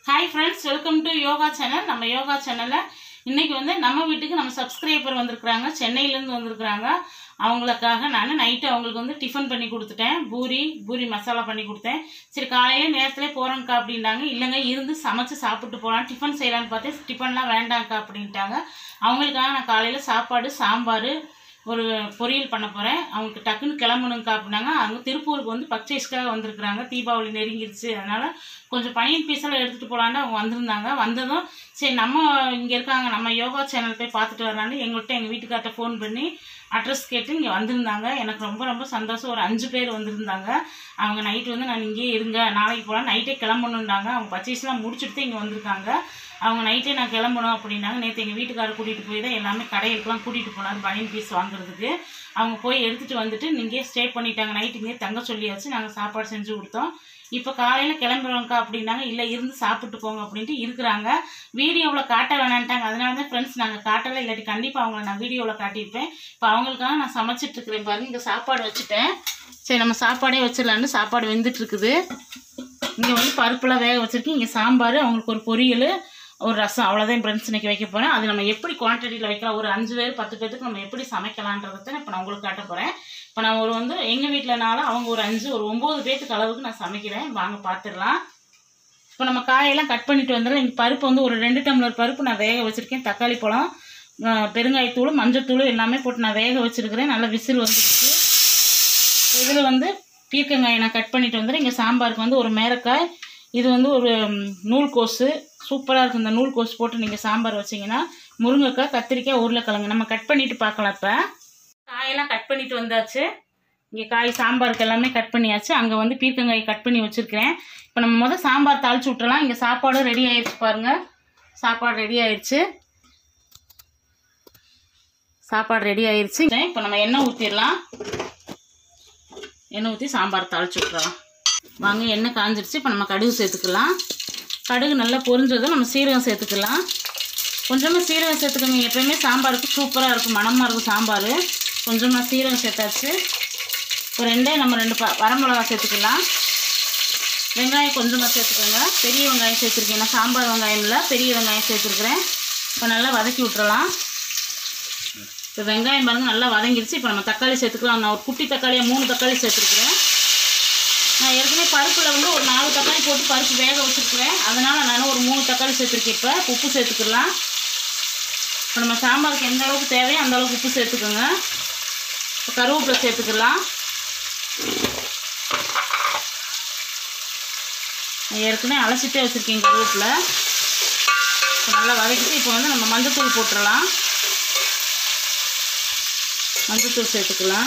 Hi friends welcome to yoga channel நம்ம yoga சேனலில் இன்னைக்கு வந்து நம்ம வீட்டுக்கு நம்ம சப்ஸ்கிரைபர் வந்திருக்கிறாங்க சென்னையிலேருந்து வந்திருக்கிறாங்க அவங்களுக்காக நான் நைட்டு அவங்களுக்கு வந்து டிஃபன் பண்ணி கொடுத்துட்டேன் பூரி பூரி மசாலா பண்ணி கொடுத்தேன் சரி காலையில் நேரத்திலே போகிறேங்க்கா அப்படின்ட்டாங்க இல்லைங்க இருந்து சமைச்சு சாப்பிட்டு போகலாம் டிஃபன் செய்யலான்னு பார்த்தேன் டிஃபன்லாம் வேண்டாங்க்கா அப்படின்ட்டாங்க அவங்களுக்காக நான் காலையில் சாப்பாடு சாம்பார் ஒரு பொரியல் பண்ண போகிறேன் அவங்களுக்கு டக்குன்னு கிளம்பணுங்க்கா அப்படின்னாங்க அவங்க திருப்பூருக்கு வந்து பர்ச்சேஸ்க்காக வந்திருக்கிறாங்க தீபாவளி நெருங்கிருச்சு அதனால் கொஞ்சம் பனியன் பீஸெல்லாம் எடுத்துகிட்டு போகலான்னு அவங்க வந்திருந்தாங்க வந்ததும் சரி நம்ம இங்கே இருக்காங்க நம்ம யோகா சேனல் போய் பார்த்துட்டு வரலான்னு எங்கள்கிட்ட எங்கள் வீட்டுக்கார்ட்ட ஃபோன் பண்ணி அட்ரஸ் கேட்டு இங்கே வந்திருந்தாங்க எனக்கு ரொம்ப ரொம்ப சந்தோஷம் ஒரு அஞ்சு பேர் வந்திருந்தாங்க அவங்க நைட் வந்து நான் இங்கேயே இருங்க நாளைக்கு போகலாம் நைட்டே கிளம்பணுன்னாங்க அவங்க பர்ச்சேஸ்லாம் முடிச்சுட்டு தான் இங்கே வந்திருக்காங்க அவங்க நைட்டே நான் கிளம்பணும் அப்படின்னாங்க நேற்று எங்கள் வீட்டுக்காரர் கூட்டிகிட்டு போய் தான் எல்லாமே கடைகளுக்குலாம் கூட்டிகிட்டு போனார் பனியன் பீஸ் வாங்குறதுக்கு அவங்க போய் எடுத்துகிட்டு வந்துட்டு நீங்கள் ஸ்டே பண்ணிட்டாங்க நைட்டு இங்கே தங்க சொல்லியாச்சு நாங்கள் சாப்பாடு செஞ்சு கொடுத்தோம் இப்போ காலையில் கிளம்புறோங்க்கா அப்படின்னாங்க இல்லை இருந்து சாப்பிட்டு போங்க அப்படின்ட்டு இருக்கிறாங்க வீடியோவில் காட்ட வேணான்ட்டாங்க அதனால தான் ஃப்ரெண்ட்ஸ் நாங்கள் காட்டலை இல்லாட்டி கண்டிப்பாக அவங்கள நான் வீடியோவில் காட்டியிருப்பேன் இப்போ அவங்களுக்காக நான் சமைச்சிட்டு இருக்கிறேன் பாருங்க இங்கே சாப்பாடு வச்சுட்டேன் சரி நம்ம சாப்பாடே வச்சிடலான்னு சாப்பாடு வெந்துட்டு இருக்குது இங்கே வந்து பருப்புலாம் வேக வச்சுருக்கேன் இங்கே சாம்பார் அவங்களுக்கு ஒரு பொரியல் ஒரு ரசம் அவ்வளோதான் ஃப்ரெண்ட்ஸ் இன்னைக்கு வைக்க போகிறேன் அது நம்ம எப்படி குவான்டிட்டியில் வைக்கலாம் ஒரு அஞ்சு பேர் பத்து பேருக்கு நம்ம எப்படி சமைக்கலான்றதை இப்போ நான் உங்களுக்கு காட்ட போகிறேன் இப்போ நான் ஒரு வந்து எங்கள் வீட்டிலனாலும் அவங்க ஒரு அஞ்சு ஒரு ஒம்பது பேர்த்துக்கு அளவுக்கு நான் சமைக்கிறேன் வாங்க பார்த்துடலாம் இப்போ நம்ம காயெல்லாம் கட் பண்ணிட்டு வந்துடலாம் இங்கே பருப்பு வந்து ஒரு ரெண்டு டம்ளர் பருப்பு நான் வேக வச்சுருக்கேன் தக்காளி பழம் அஹ், பெருங்காயத்தூள் மஞ்சத்தூள் எல்லாமே போட்டு நான் வேக வச்சுருக்கிறேன் நல்லா விசில் வந்துடுச்சு இதில் வந்து பீர்க்கங்காயை நான் கட் பண்ணிட்டு வந்துடுறேன் இங்கே சாம்பாருக்கு வந்து ஒரு மேரக்காய் இது வந்து ஒரு ம், நூல்கோஸு சூப்பராக இருக்கும் இந்த நூல்கோஸ் போட்டு நீங்கள் சாம்பார் வச்சிங்கன்னா முருங்கைக்காய் கத்திரிக்காய் உருளைக்கிழங்கு நம்ம கட் பண்ணிட்டு பார்க்கலாம் இப்போ காயெல்லாம் கட் பண்ணிட்டு வந்தாச்சு இங்கே காய் சாம்பாருக்கு எல்லாமே கட் பண்ணியாச்சு அங்கே வந்து பீர்க்கங்காய் கட் பண்ணி வச்சுருக்கிறேன் இப்போ நம்ம முதல் சாம்பார் தாளிச்சு விட்டுறலாம் இங்கே சாப்பாடும் ரெடி ஆயிடுச்சு பாருங்கள் சாப்பாடு ரெடி ஆயிடுச்சு சாப்பாடு ரெடி ஆயிடுச்சு இப்போ நம்ம எண்ணெய் ஊற்றிடலாம் எண்ணெய் ஊற்றி சாம்பார் தாளிச்சு விட்டுறலாம் வாங்க எண்ணெய் காஞ்சிருச்சு இப்போ நம்ம கடுகு சேர்த்துக்கலாம் கடுகு நல்லா பொரிஞ்சதும் நம்ம சீரகம் சேர்த்துக்கலாம் கொஞ்சமாக சீரகம் சேர்த்துக்கோங்க எப்பயுமே சாம்பாருக்கு சூப்பராக இருக்கும் மணமாக இருக்கும் சாம்பார் கொஞ்சமாக சீரகம் சேர்த்தாச்சு இப்போ ரெண்டே நம்ம ரெண்டு ப வரமிளகா சேர்த்துக்கலாம் வெங்காயம் கொஞ்சமாக சேர்த்துக்கோங்க பெரிய வெங்காயம் சேர்த்துருக்கேன் ஏன்னா சாம்பார் வெங்காயம் இல்லை பெரிய வெங்காயம் சேர்த்துருக்குறேன் இப்போ நல்லா வதக்கி விட்டுறலாம் இப்போ வெங்காயம் பாருங்க நல்லா வதங்கிருச்சு இப்போ நம்ம தக்காளி சேர்த்துக்கலாம் நான் ஒரு குட்டி தக்காளியாக மூணு தக்காளி சேர்த்துருக்குறேன் நான் ஏற்கனவே பருப்பில் வந்து ஒரு நாலு தக்காளி போட்டு பருப்பு வேக வச்சுருக்குறேன் அதனால் நான் ஒரு மூணு தக்காளி சேர்த்துருக்கேன் இப்போ உப்பு சேர்த்துக்கலாம் இப்போ நம்ம சாம்பாருக்கு எந்த அளவுக்கு தேவையோ அந்த அளவுக்கு உப்பு சேர்த்துக்கோங்க இப்போ கருவேப்பிலை சேர்த்துக்கலாம் நான் ஏற்கனவே அலசிட்டே வச்சுருக்கேன் கருவேப்பிலை இப்போ நல்லா வதக்கிட்டு இப்போ வந்து நம்ம மஞ்சத்தூள் போட்டுடலாம் மஞ்சத்தூள் சேர்த்துக்கலாம்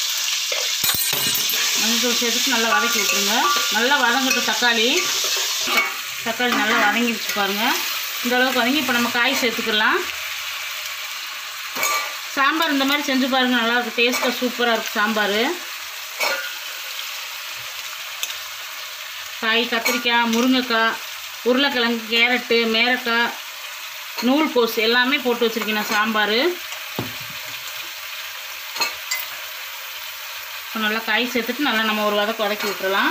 மஞ்சத்தூள் சேர்த்துட்டு நல்லா வதக்கி விட்டுருங்க நல்லா வதங்கட்டும் தக்காளி தக்காளி நல்லா வதங்கிடுச்சு பாருங்கள் இந்த அளவுக்கு வதங்கி இப்போ நம்ம காய் சேர்த்துக்கலாம் சாம்பார் இந்த மாதிரி செஞ்சு பாருங்கள் நல்லா இருக்கும் டேஸ்ட்டாக சூப்பராக இருக்கும் சாம்பார் காய் கத்திரிக்காய் முருங்கைக்காய் உருளைக்கிழங்கு கேரட்டு மேரக்காய் நூல்கோஸ் எல்லாமே போட்டு வச்சுருக்கேன் நான் சாம்பார் இப்போ நல்லா காய் சேர்த்துட்டு நல்லா நம்ம ஒரு வதக்கு வதக்கி விட்டுறலாம்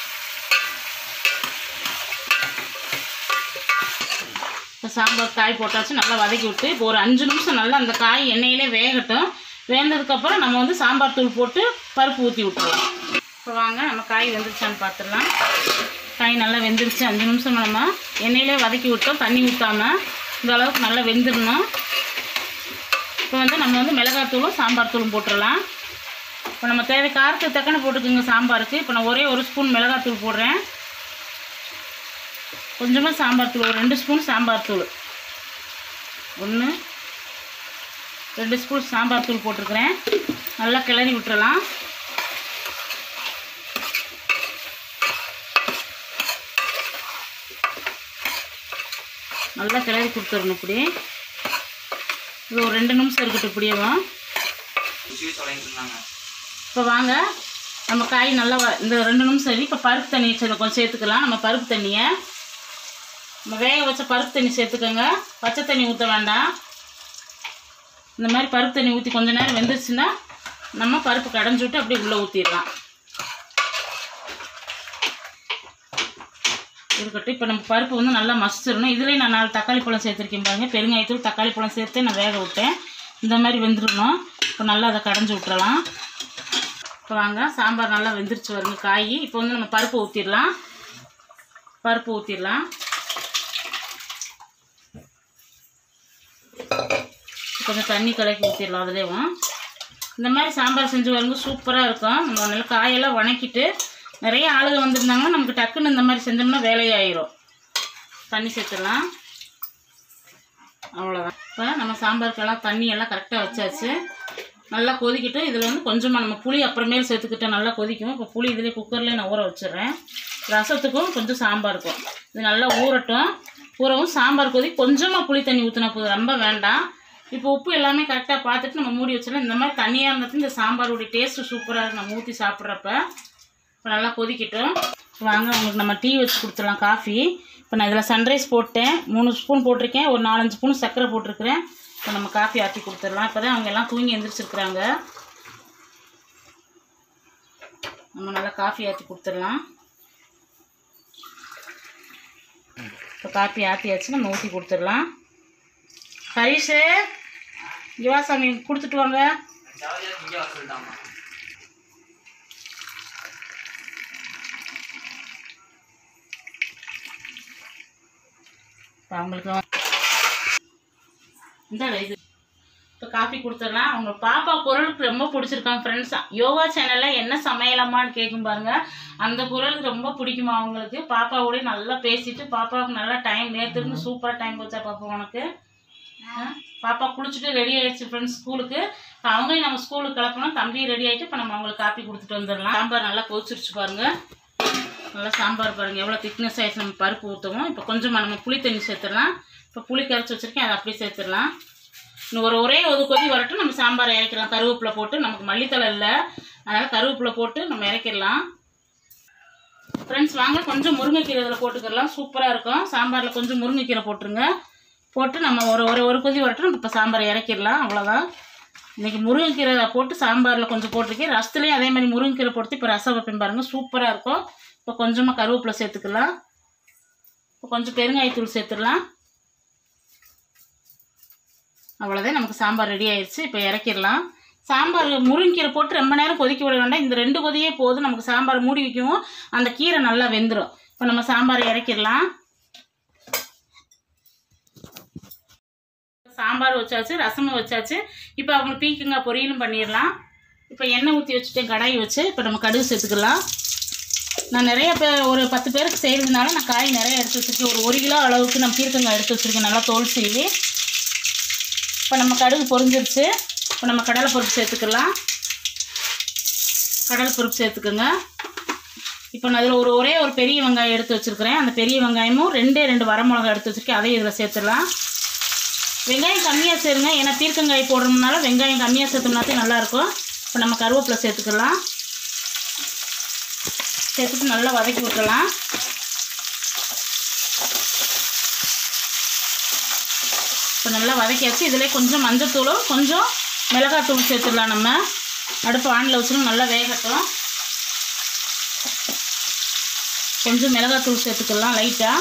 இப்போ சாம்பார் காய் போட்டாச்சு நல்லா வதக்கி விட்டு இப்போ ஒரு அஞ்சு நிமிஷம் நல்லா அந்த காய் எண்ணெயிலே வேகட்டும் வேந்ததுக்கப்புறம் நம்ம வந்து சாம்பார் தூள் போட்டு பருப்பு ஊற்றி விட்டுறலாம் இப்போ வாங்க நம்ம காய் வெந்துருச்சான்னு பார்த்துடலாம் காய் நல்லா வெந்துருச்சு அஞ்சு நிமிஷம் நம்ம எண்ணெயிலே வதக்கி விட்டோம் தண்ணி ஊற்றாமல் இந்த அளவுக்கு நல்லா வெந்துடணும் இப்போ வந்து நம்ம வந்து மிளகாத்தூளும் சாம்பார் தூளும் போட்டுடலாம் இப்போ நம்ம தேவை காரத்துக்கு தக்கன போட்டுக்கோங்க சாம்பாருக்கு இப்போ நான் ஒரே ஒரு ஸ்பூன் மிளகாத்தூள் போடுறேன் கொஞ்சமாக சாம்பார் தூள் ஒரு ரெண்டு ஸ்பூன் சாம்பார் தூள் ஒன்று ரெண்டு ஸ்பூன் சாம்பார் தூள் போட்டிருக்கிறேன் நல்லா கிளறி விட்டுறலாம் நல்லா கிளறி கொடுத்துடணும் இப்படி இது ஒரு ரெண்டு நிமிஷம் இருக்கட்டும் இப்படியேவும் இப்போ வாங்க நம்ம காய் நல்லா வ- இந்த ரெண்டு நிமிஷம் சரி இப்போ பருப்பு தண்ணி சரி கொஞ்சம் சேர்த்துக்கலாம் நம்ம பருப்பு தண்ணியை நம்ம வேக வச்ச பருப்பு தண்ணி சேர்த்துக்கோங்க பச்சை தண்ணி ஊற்ற வேண்டாம் இந்த மாதிரி பருப்பு தண்ணி ஊற்றி கொஞ்ச நேரம் வெந்துருச்சுன்னா நம்ம பருப்பு கடைஞ்சி விட்டு அப்படியே உள்ளே ஊற்றிடலாம் இருக்கட்டும் இப்போ நம்ம பருப்பு வந்து நல்லா மசிச்சிடணும் இதுலேயும் நான் நாலு தக்காளி பழம் சேர்த்துருக்கேன் பாருங்க பெருங்காயத்தூள் தக்காளி பழம் சேர்த்து நான் வேக விட்டேன் இந்த மாதிரி வெந்துடணும் இப்போ நல்லா அதை கடைஞ்சி விட்டுறலாம் இப்போ வாங்க சாம்பார் நல்லா வெந்துருச்சு வருங்க காய் இப்போ வந்து நம்ம பருப்பு ஊற்றிடலாம் பருப்பு ஊற்றிடலாம் கொஞ்சம் தண்ணி கலக்கி ஊற்றிடலாம் அதுலேயும் இந்த மாதிரி சாம்பார் செஞ்சு வருங்க சூப்பராக இருக்கும் நம்ம நல்லா காயெல்லாம் வணக்கிட்டு நிறைய ஆளுங்க வந்திருந்தாங்கன்னா நமக்கு டக்குன்னு இந்த மாதிரி செஞ்சோம்னா வேலையாயிரும் தண்ணி சேர்த்துடலாம் அவ்வளோதான் இப்போ நம்ம சாம்பாருக்கெல்லாம் தண்ணி எல்லாம் கரெக்டாக வச்சாச்சு நல்லா கொதிக்கிட்டு இதில் வந்து கொஞ்சமாக நம்ம புளி அப்புறமேல் சேர்த்துக்கிட்டா நல்லா கொதிக்கும் இப்போ புளி இதிலே குக்கர்லேயே நான் ஊற வச்சிடுறேன் ரசத்துக்கும் கொஞ்சம் சாம்பாருக்கும் இது நல்லா ஊறட்டும் ஊறவும் சாம்பார் கொதி கொஞ்சமாக புளி தண்ணி ஊற்றினா போதும் ரொம்ப வேண்டாம் இப்போ உப்பு எல்லாமே கரெக்டாக பார்த்துட்டு நம்ம மூடி வச்சிடலாம் இந்த மாதிரி தண்ணியாக இருந்தது இந்த சாம்பாரோடைய டேஸ்ட்டு சூப்பராக இருக்கும் நம்ம ஊற்றி சாப்பிட்றப்ப இப்போ நல்லா கொதிக்கட்டும் வாங்க உங்களுக்கு நம்ம டீ வச்சு கொடுத்துடலாம் காஃபி இப்போ நான் இதில் சன்ரைஸ் போட்டேன் மூணு ஸ்பூன் போட்டிருக்கேன் ஒரு நாலஞ்சு ஸ்பூன் சர்க்கரை போட்டிருக்கிறேன் இப்போ நம்ம காஃபி ஆற்றி கொடுத்துடலாம் இப்போ தான் அவங்க எல்லாம் தூங்கி எந்திரிச்சிருக்கிறாங்க நம்ம நல்லா காஃபி ஆற்றி கொடுத்துடலாம் இப்போ காஃபி ஆற்றியாச்சு நம்ம ஊற்றி கொடுத்துடலாம் ஹரிஷு யுவாசாமி கொடுத்துட்டு வாங்க இப்போ அவங்களுக்கு வந்து- இந்த இது இப்போ காஃபி கொடுத்துடலாம் அவங்க பாப்பா குரலுக்கு ரொம்ப பிடிச்சிருக்காங்க ஃப்ரெண்ட்ஸ் யோகா சேனலில் என்ன சமையலாமான்னு கேட்கும் பாருங்க அந்த குரலுக்கு ரொம்ப பிடிக்குமா அவங்களுக்கு பாப்பாவோட நல்லா பேசிட்டு பாப்பாவுக்கு நல்லா டைம் நேற்று இருந்து சூப்பராக டைம் போச்சா பாப்பா உனக்கு ஆ? பாப்பா குளிச்சுட்டு ரெடி ஆயிடுச்சு ஃப்ரெண்ட்ஸ் ஸ்கூலுக்கு இப்போ அவங்களையும் நம்ம ஸ்கூலுக்கு கிளப்பணும் தம்பி ரெடி ஆகிட்டு இப்போ நம்ம அவங்களுக்கு காப்பி கொடுத்துட்டு வந்துடலாம் சாம்பார் நல்லா கொதிச்சிருச்சு பாருங்க நல்லா சாம்பார் பாருங்க எவ்வளோ திக்னஸ் ஆயிடுச்சு நம்ம பருப்பு ஊற்றுவோம் இப்போ கொஞ்சமாக நம்ம புளி தண்ணி சேர்த்துடலாம் இப்போ புளி கரைச்சி வச்சிருக்கேன் அதை அப்படியே சேர்த்துடலாம் இன்னும் ஒரு ஒரே ஒரு கொதி வரட்டும் நம்ம சாம்பார் இறக்கிடலாம் கருவேப்பிலை போட்டு நமக்கு மல்லித்தலை இல்லை அதனால் கருவேப்பிலை போட்டு நம்ம இறக்கிடலாம் ஃப்ரெண்ட்ஸ் வாங்க கொஞ்சம் முருங்கைக்கீரை இதில் போட்டுக்கிடலாம் சூப்பராக இருக்கும் சாம்பாரில் கொஞ்சம் முருங்கைக்கீரை போட்டுருங்க போட்டு நம்ம ஒரு ஒரு ஒரு கொதி வரட்டும் நம்ம இப்போ சாம்பாரை இறக்கிடலாம் அவ்வளோதான் இன்றைக்கி முருங்கைக்கீரை போட்டு சாம்பாரில் கொஞ்சம் போட்டிருக்கேன் ரசத்துலேயும் அதே மாதிரி முருங்கைக்கீரை போட்டு இப்போ ரசம் வைப்பேன் பாருங்கள் சூப்பராக இருக்கும் இப்போ கொஞ்சமாக கருவேப்பிலை சேர்த்துக்கலாம் இப்போ கொஞ்சம் பெருங்காயத்தூள் சேர்த்துடலாம் அவ்வளோதான் நமக்கு சாம்பார் ரெடி ஆயிடுச்சு இப்போ இறக்கிடலாம் சாம்பார் முருங்கீரை போட்டு ரொம்ப நேரம் கொதிக்க விட வேண்டாம் இந்த ரெண்டு கொதியே போதும் நமக்கு சாம்பார் மூடி வைக்கவும் அந்த கீரை நல்லா வெந்துடும் இப்போ நம்ம சாம்பார் இறக்கிடலாம் சாம்பார் வச்சாச்சு ரசமும் வச்சாச்சு இப்போ அவங்களுக்கு பீக்கங்காய் பொரியலும் பண்ணிடலாம் இப்போ எண்ணெய் ஊற்றி வச்சுட்டேன் கடாய் வச்சு இப்போ நம்ம கடுகு சேர்த்துக்கலாம் நான் நிறைய பேர் ஒரு பத்து பேருக்கு செய்கிறதுனால நான் காய் நிறைய எடுத்து வச்சுருக்கேன் ஒரு ஒரு கிலோ அளவுக்கு நான் பீர்க்கங்காய் எடுத்து வச்சுருக்கேன் நல்லா தோல் சீவி இப்போ நம்ம கடுகு பொரிஞ்சிருச்சு இப்போ நம்ம கடலை பருப்பு சேர்த்துக்கலாம் கடலை பருப்பு சேர்த்துக்கோங்க இப்போ நான் அதில் ஒரு ஒரே ஒரு பெரிய வெங்காயம் எடுத்து வச்சுருக்கிறேன் அந்த பெரிய வெங்காயமும் ரெண்டே ரெண்டு வரமிளகா எடுத்து வச்சுருக்கேன் அதையும் இதில் சேர்த்துடலாம் வெங்காயம் கம்மியாக சேருங்க ஏன்னா பீர்க்கங்காய் போடுறதுனால வெங்காயம் கம்மியாக சேர்த்தோம்னாத்தே நல்லாயிருக்கும் இப்போ நம்ம கருவேப்பிலை சேர்த்துக்கலாம் சேர்த்துட்டு நல்லா வதக்கி விட்டுறலாம் இப்போ நல்லா வதக்கியாச்சு இதில் கொஞ்சம் மஞ்சத்தூளும் கொஞ்சம் மிளகாத்தூள் சேர்த்துடலாம் நம்ம அடுப்பு ஆனில் வச்சுருங்க நல்லா வேகட்டும் கொஞ்சம் மிளகாத்தூள் சேர்த்துக்கலாம் லைட்டாக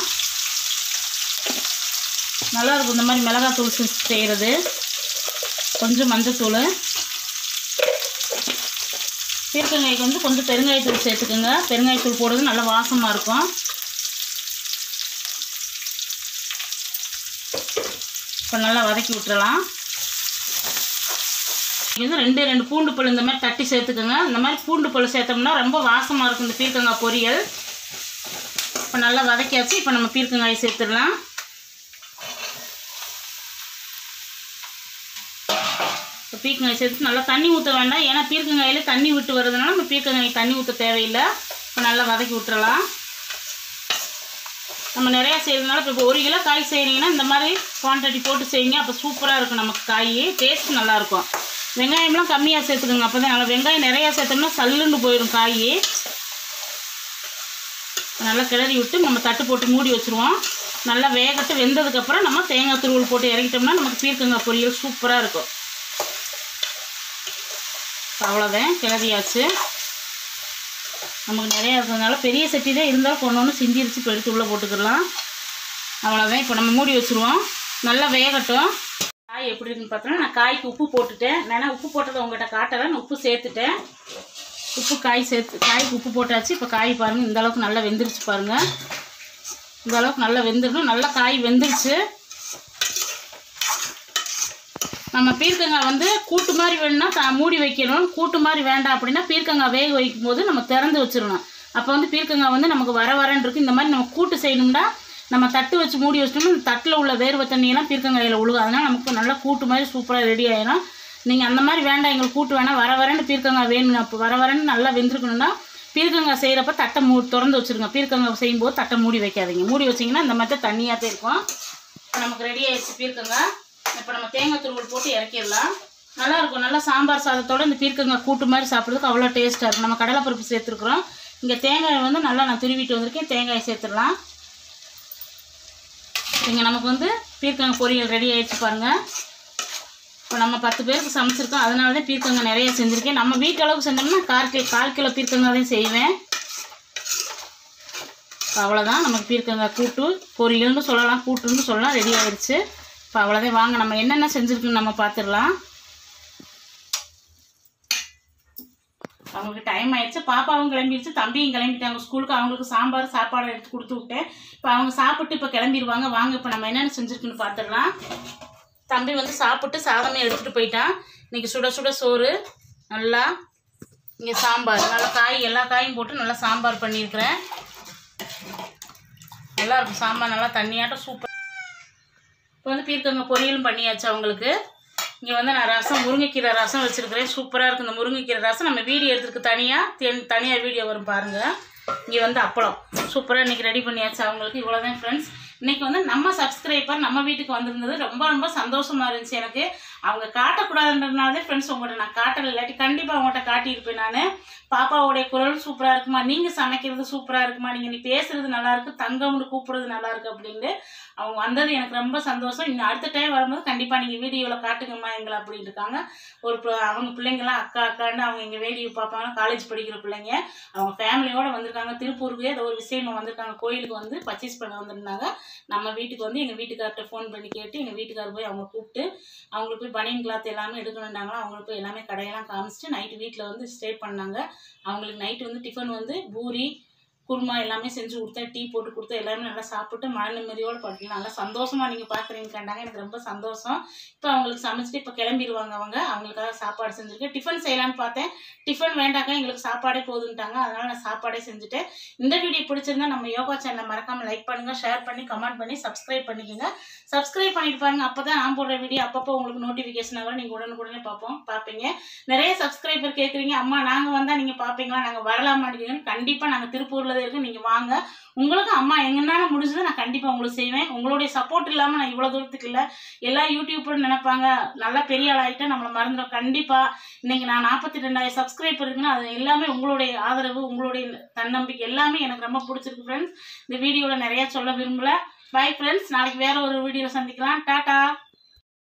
நல்லா இருக்கும் இந்த மாதிரி மிளகாத்தூள் செஞ்சு செய்கிறது கொஞ்சம் மஞ்சத்தூள் பீர்க்கங்காய்க்கு வந்து கொஞ்சம் பெருங்காயத்தூள் சேர்த்துக்கோங்க பெருங்காயத்தூள் போடுறது நல்லா வாசமாக இருக்கும் இப்போ நல்லா வதக்கி விட்டுறலாம் இது வந்து ரெண்டு ரெண்டு பூண்டு பல் இந்த மாதிரி தட்டி சேர்த்துக்கோங்க இந்த மாதிரி பூண்டு பல் சேர்த்தோம்னா ரொம்ப வாசமாக இருக்கும் இந்த பீர்க்கங்காய் பொரியல் இப்போ நல்லா வதக்கியாச்சு இப்போ நம்ம பீர்க்கங்காய் சேர்த்துடலாம் இப்போ பீர்க்கங்காய் சேர்த்து நல்லா தண்ணி ஊற்ற வேண்டாம் ஏன்னா பீர்க்கங்காயில் தண்ணி விட்டு வருதுனால நம்ம பீர்க்கங்காய் தண்ணி ஊற்ற தேவையில்லை இப்போ நல்லா வதக்கி விட்டுறலாம் நம்ம நிறையா செய்கிறதுனால இப்போ ஒரு கிலோ காய் செய்கிறீங்கன்னா இந்த மாதிரி குவான்டிட்டி போட்டு செய்யுங்க அப்போ சூப்பராக இருக்கும் நமக்கு காய் டேஸ்ட் நல்லாயிருக்கும் வெங்காயம்லாம் கம்மியாக சேர்த்துக்கோங்க அப்போ தான் நல்லா வெங்காயம் நிறையா சேர்த்தோம்னா சல்லுன்னு போயிடும் காய் நல்லா கிளறி விட்டு நம்ம தட்டு போட்டு மூடி வச்சுருவோம் நல்லா வேகட்டு வெந்ததுக்கப்புறம் நம்ம தேங்காய் துருவல் போட்டு இறக்கிட்டோம்னா நமக்கு பீர்க்கங்காய் பொரியல் சூப்பராக இருக்கும் அவ்வளோதான் கிளறியாச்சு நமக்கு நிறையா இருக்கிறதுனால பெரிய சட்டி தான் இருந்தாலும் கொண்டு ஒன்று சிந்திரிச்சு இப்போ எடுத்து உள்ளே போட்டுக்கலாம் அவ்வளோதான் இப்போ நம்ம மூடி வச்சுருவோம் நல்லா வேகட்டும் காய் எப்படி இருக்குன்னு பார்த்தோன்னா நான் காய்க்கு உப்பு போட்டுட்டேன் நான் உப்பு போட்டதை உங்கள்கிட்ட காட்டலை நான் உப்பு சேர்த்துட்டேன் உப்பு காய் சேர்த்து காய்க்கு உப்பு போட்டாச்சு இப்போ காய் பாருங்கள் இந்த அளவுக்கு நல்லா வெந்துருச்சு பாருங்கள் இந்த அளவுக்கு நல்லா வெந்துடணும் நல்லா காய் வெந்துருச்சு நம்ம பீர்க்கங்காய் வந்து கூட்டு மாதிரி வேணும்னா த- மூடி வைக்கணும் கூட்டு மாதிரி வேண்டாம் அப்படின்னா பீர்க்கங்காய் வேக வைக்கும் போது நம்ம திறந்து வச்சிடணும் அப்போ வந்து பீர்க்கங்காய் வந்து நமக்கு வர வரன்னு இருக்கு இந்த மாதிரி நம்ம கூட்டு செய்யணும்னா நம்ம தட்டு வச்சு மூடி வச்சிட்டோம்னா இந்த தட்டில் உள்ள வேர்வை தண்ணியெல்லாம் பீர்க்கங்காயில் விழுகும் அதனால் நமக்கு நல்லா கூட்டு மாதிரி சூப்பராக ரெடி ஆயிடும் நீங்கள் அந்த மாதிரி வேண்டாம் எங்களுக்கு கூட்டு வேணாம் வர வரன்னு பீர்க்கங்காய் வேணும் அப்போ வர வரன்னு நல்லா வெந்திருக்கணும்னா பீர்க்கங்காய் செய்கிறப்ப தட்டை மூ திறந்து வச்சுருங்க பீர்க்கங்காய் செய்யும்போது தட்டை மூடி வைக்காதீங்க மூடி வச்சிங்கன்னா இந்த மாதிரி தண்ணியாக தான் இருக்கும் இப்போ நமக்கு ரெடி ஆயிடுச்சு பீர்க்கங்காய் இப்போ நம்ம தேங்காய் துருவல் போட்டு இறக்கிடலாம் நல்லா இருக்கும் நல்லா சாம்பார் சாதத்தோட இந்த பீர்க்கங்காய் கூட்டு மாதிரி சாப்பிட்றதுக்கு அவ்வளோ டேஸ்ட்டாக இருக்கும் நம்ம கடலைப்பருப்பு சேர்த்துருக்குறோம் இங்கே தேங்காய் வந்து நல்லா நான் துருவிட்டு வந்திருக்கேன் தேங்காயை சேர்த்துடலாம் இங்கே நமக்கு வந்து பீர்க்கங்காய் பொரியல் ரெடி ஆயிடுச்சு பாருங்கள் இப்போ நம்ம பத்து பேருக்கு சமைச்சிருக்கோம் அதனால தான் பீர்க்கங்காய் நிறைய செஞ்சுருக்கேன் நம்ம வீட்டு அளவுக்கு செஞ்சோம்னா கால் கிலோ கால் கிலோ பீர்க்கங்காய் தான் செய்வேன் இப்போ அவ்வளோதான் நமக்கு பீர்க்கங்காய் கூட்டு பொரியல்னு சொல்லலாம் கூட்டுன்னு சொல்லலாம் ரெடி ஆயிடுச்சு இப்போ அவ்வளோதான் வாங்க நம்ம என்னென்ன செஞ்சுருக்குன்னு நம்ம பார்த்துடலாம் அவங்களுக்கு டைம் ஆயிடுச்சு பாப்பாவும் கிளம்பிடுச்சு தம்பியும் கிளம்பிட்டாங்க ஸ்கூலுக்கு அவங்களுக்கு சாம்பார் சாப்பாடு எடுத்து கொடுத்து விட்டேன் இப்போ அவங்க சாப்பிட்டு இப்போ கிளம்பிடுவாங்க வாங்க இப்போ நம்ம என்னென்ன செஞ்சுருக்குன்னு பார்த்துடலாம் தம்பி வந்து சாப்பிட்டு சாதமே எடுத்துகிட்டு போயிட்டான் இன்னைக்கு சுட சுட சோறு நல்லா இங்கே சாம்பார் நல்லா காய் எல்லா காயும் போட்டு நல்லா சாம்பார் பண்ணியிருக்கிறேன் நல்லா இருக்கும் சாம்பார் நல்லா தண்ணியாட்டம் சூப்பர் இப்போ வந்து பீர்க்கங்காய் பொரியலும் பண்ணியாச்சு அவங்களுக்கு இங்கே வந்து நான் ரசம் முருங்கைக்கீரை ரசம் வச்சுருக்கிறேன் சூப்பராக இருக்குது இந்த முருங்கைக்கீரை ரசம் நம்ம வீடியோ எடுத்துருக்கு தனியாக தென் தனியாக வீடியோ வரும் பாருங்கள் இங்கே வந்து அப்பளம் சூப்பராக இன்றைக்கி ரெடி பண்ணியாச்சு அவங்களுக்கு இவ்வளோதான் ஃப்ரெண்ட்ஸ் இன்றைக்கி வந்து நம்ம சப்ஸ்கிரைபர் நம்ம வீட்டுக்கு வந்திருந்தது ரொம்ப ரொம்ப சந்தோஷமாக இருந்துச்சு எனக்கு அவங்க காட்டக்கூடாதுன்றதுனாலே ஃப்ரெண்ட்ஸ் உங்கள்கிட்ட நான் காட்டலை இல்லாட்டி கண்டிப்பாக அவங்கள்ட்ட காட்டியிருப்பேன் நான் பாப்பாவோடைய குரல் சூப்பராக இருக்குமா நீங்கள் சமைக்கிறது சூப்பராக இருக்குமா நீங்கள் நீ பேசுறது நல்லா இருக்கு தங்கம்னு கூப்பிடுறது நல்லா இருக்கு அப்படின்னு அவங்க வந்தது எனக்கு ரொம்ப சந்தோஷம் இன்னும் அடுத்த டைம் வரும்போது கண்டிப்பாக நீங்கள் வீடியோவில் காட்டுங்கம்மா எங்களை அப்படின்னு இருக்காங்க ஒரு ப- அவங்க பிள்ளைங்களாம் அக்கா அக்கான்னு அவங்க எங்கள் வீடியோ பார்ப்பாங்க காலேஜ் படிக்கிற பிள்ளைங்க அவங்க ஃபேமிலியோட வந்திருக்காங்க திருப்பூருக்கு ஏதோ ஒரு விஷயமா வந்திருக்காங்க கோயிலுக்கு வந்து பர்ச்சேஸ் பண்ண வந்திருந்தாங்க நம்ம வீட்டுக்கு வந்து எங்கள் வீட்டுக்கார்ட்ட ஃபோன் பண்ணி கேட்டு எங்கள் வீட்டுக்காரர் போய் அவங்க கூப்பிட்டு அவங்களுக்கு போய் பனியன் கிளாத் எல்லாமே எடுக்கணுன்னாங்களா அவங்களுக்கு போய் எல்லாமே கடையெல்லாம் காமிச்சிட்டு நைட்டு வீட்டில் வந்து ஸ்டே பண்ணாங்க அவங்களுக்கு நைட்டு வந்து டிஃபன் வந்து பூரி குருமா எல்லாமே செஞ்சு கொடுத்தேன் டீ போட்டு கொடுத்தேன் எல்லாருமே நல்லா சாப்பிட்டு மன நிம்மதியோடு படுக்கலாம் நல்லா சந்தோஷமா நீங்கள் பார்க்குறீங்க கண்டாங்க எனக்கு ரொம்ப சந்தோஷம் இப்போ அவங்களுக்கு சமைச்சிட்டு இப்போ கிளம்பிடுவாங்க அவங்க அவங்களுக்காக சாப்பாடு செஞ்சுருக்கேன் டிஃபன் செய்யலான்னு பார்த்தேன் டிஃபன் வேண்டாக்கா எங்களுக்கு சாப்பாடே போதுன்ட்டாங்க அதனால நான் சாப்பாடே செஞ்சுட்டேன் இந்த வீடியோ பிடிச்சிருந்தா நம்ம யோகா சேனலை மறக்காம லைக் பண்ணுங்க ஷேர் பண்ணி கமெண்ட் பண்ணி சப்ஸ்கிரைப் பண்ணிக்கோங்க சப்ஸ்கிரைப் பண்ணிட்டு பாருங்க அப்போ தான் நான் போடுற வீடியோ அப்பப்போ உங்களுக்கு நோட்டிஃபிகேஷன் வரும் நீங்கள் உடனுக்குடனே பார்ப்போம் பார்ப்பீங்க நிறைய சப்ஸ்கிரைபர் கேட்குறீங்க அம்மா நாங்கள் வந்தால் நீங்கள் பார்ப்பீங்களா நாங்கள் வரலாமான்னு கண்டிப்பாக நாங்கள் திருப்பூரில் தான் இருக்கோம் நீங்கள் வாங்க உங்களுக்கு அம்மா எங்கனால முடிஞ்சதை நான் கண்டிப்பாக உங்களுக்கு செய்வேன் உங்களுடைய சப்போர்ட் இல்லாமல் நான் இவ்வளோ தூரத்துக்கு இல்லை எல்லா யூடியூப்பரும் நினைப்பாங்க நல்லா பெரிய ஆள் ஆகிட்டா நம்மளை மறந்துடும் கண்டிப்பாக இன்னைக்கு நான் நாற்பத்தி ரெண்டாயிரம் சப்ஸ்கிரைபர் இருக்குன்னா அது எல்லாமே உங்களுடைய ஆதரவு உங்களுடைய தன்னம்பிக்கை எல்லாமே எனக்கு ரொம்ப பிடிச்சிருக்கு ஃப்ரெண்ட்ஸ் இந்த வீடியோவில் நிறைய சொல்ல விரும்பல பை ஃப்ரெண்ட்ஸ் நாளைக்கு வேற ஒரு வீடியோவில் சந்திக்கலாம் டாடா